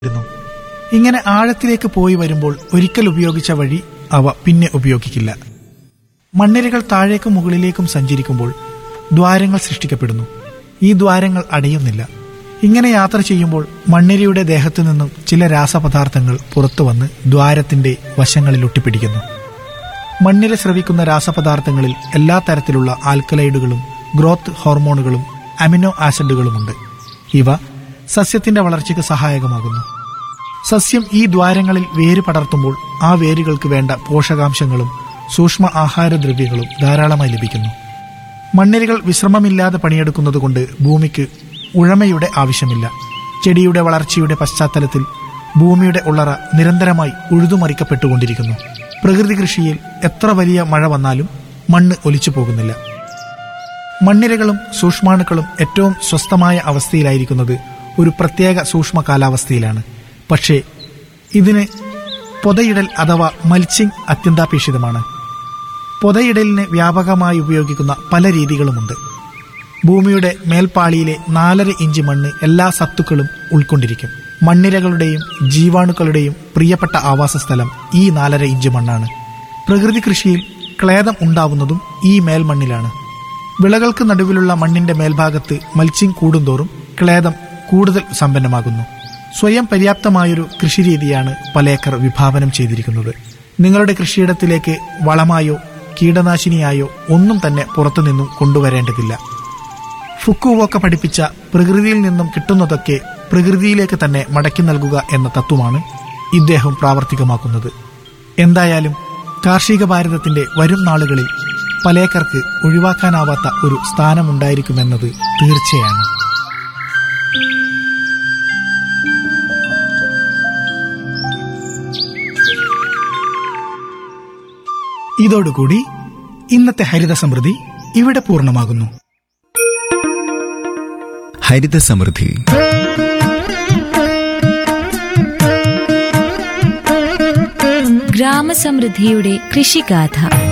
ഇരുന്നു ഇങ്ങനെ ആഴത്തിലേക്ക് പോയി വരുമ്പോൾ ഒരിക്കൽ ഉപയോഗിച്ച വഴി അവ പിന്നെ ഉപയോഗിക്കില്ല മണ്ണിരകൾ താഴേക്കും മുകളിലേക്കും സഞ്ചരിക്കുമ്പോൾ ദ്വാരങ്ങൾ സൃഷ്ടിക്കപ്പെടുന്നു ഈ ദ്വാരങ്ങൾ അടയുന്നില്ല ഇങ്ങനെ യാത്ര ചെയ്യുമ്പോൾ മണ്ണിരയുടെ ദേഹത്തു നിന്നും ചില രാസപദാർത്ഥങ്ങൾ പുറത്തു വന്ന് ദ്വാരത്തിന്റെ വശങ്ങളിൽ ഒട്ടിപ്പിടിക്കുന്നു മണ്ണിര സ്രവിക്കുന്ന രാസപദാർത്ഥങ്ങളിൽ എല്ലാ തരത്തിലുള്ള ആൽക്കലൈഡുകളും ഗ്രോത്ത് ഹോർമോണുകളും അമിനോ ആസിഡുകളുമുണ്ട് ഇവ സസ്യത്തിന്റെ വളർച്ചയ്ക്ക് സഹായകമാകുന്നു സസ്യം ഈ ദ്വാരങ്ങളിൽ വേര് പടർത്തുമ്പോൾ ആ വേരുകൾക്ക് വേണ്ട പോഷകാംശങ്ങളും സൂക്ഷ്മ ആഹാരദ്രവ്യങ്ങളും ധാരാളമായി ലഭിക്കുന്നു മണ്ണിരകൾ വിശ്രമമില്ലാതെ പണിയെടുക്കുന്നതുകൊണ്ട് ഭൂമിക്ക് ഉഴമയുടെ ആവശ്യമില്ല ചെടിയുടെ വളർച്ചയുടെ പശ്ചാത്തലത്തിൽ ഭൂമിയുടെ ഉള്ളറ നിരന്തരമായി ഉഴുതുമറിക്കപ്പെട്ടുകൊണ്ടിരിക്കുന്നു പ്രകൃതി കൃഷിയിൽ എത്ര വലിയ മഴ വന്നാലും മണ്ണ് ഒലിച്ചു പോകുന്നില്ല മണ്ണിരകളും സൂക്ഷ്മാണുക്കളും ഏറ്റവും സ്വസ്ഥമായ അവസ്ഥയിലായിരിക്കുന്നത് ഒരു പ്രത്യേക സൂക്ഷ്മ കാലാവസ്ഥയിലാണ് പക്ഷേ ഇതിന് പൊതയിടൽ അഥവാ മൽച്ചിങ് അത്യന്താപേക്ഷിതമാണ് പൊതയിടലിന് വ്യാപകമായി ഉപയോഗിക്കുന്ന പല രീതികളുമുണ്ട് ഭൂമിയുടെ മേൽപ്പാളിയിലെ നാലര ഇഞ്ച് മണ്ണ് എല്ലാ സത്തുക്കളും ഉൾക്കൊണ്ടിരിക്കും മണ്ണിരകളുടെയും ജീവാണുക്കളുടെയും പ്രിയപ്പെട്ട ആവാസ സ്ഥലം ഈ നാലര ഇഞ്ച് മണ്ണാണ് പ്രകൃതി കൃഷിയിൽ ക്ലേദം ഉണ്ടാവുന്നതും ഈ മേൽമണ്ണിലാണ് വിളകൾക്ക് നടുവിലുള്ള മണ്ണിന്റെ മേൽഭാഗത്ത് മൽച്ചിങ് കൂടുന്തോറും ക്ലേദം കൂടുതൽ സമ്പന്നമാകുന്നു സ്വയം പര്യാപ്തമായൊരു കൃഷിരീതിയാണ് പലേക്കർ വിഭാവനം ചെയ്തിരിക്കുന്നത് നിങ്ങളുടെ കൃഷിയിടത്തിലേക്ക് വളമായോ കീടനാശിനിയായോ ഒന്നും തന്നെ പുറത്തുനിന്നും കൊണ്ടുവരേണ്ടതില്ല ഫുക്കുവോക്ക പഠിപ്പിച്ച പ്രകൃതിയിൽ നിന്നും കിട്ടുന്നതൊക്കെ പ്രകൃതിയിലേക്ക് തന്നെ മടക്കി നൽകുക എന്ന തത്വമാണ് ഇദ്ദേഹം പ്രാവർത്തികമാക്കുന്നത് എന്തായാലും കാർഷിക ഭാരതത്തിന്റെ വരും നാളുകളിൽ പലേക്കർക്ക് ഒഴിവാക്കാനാവാത്ത ഒരു സ്ഥാനമുണ്ടായിരിക്കുമെന്നത് തീർച്ചയാണ് ഇതോടുകൂടി ഇന്നത്തെ ഹരിത സമൃദ്ധി ഇവിടെ പൂർണ്ണമാകുന്നു ഹരിത സമൃദ്ധി ഗ്രാമസമൃദ്ധിയുടെ കൃഷിഗാഥ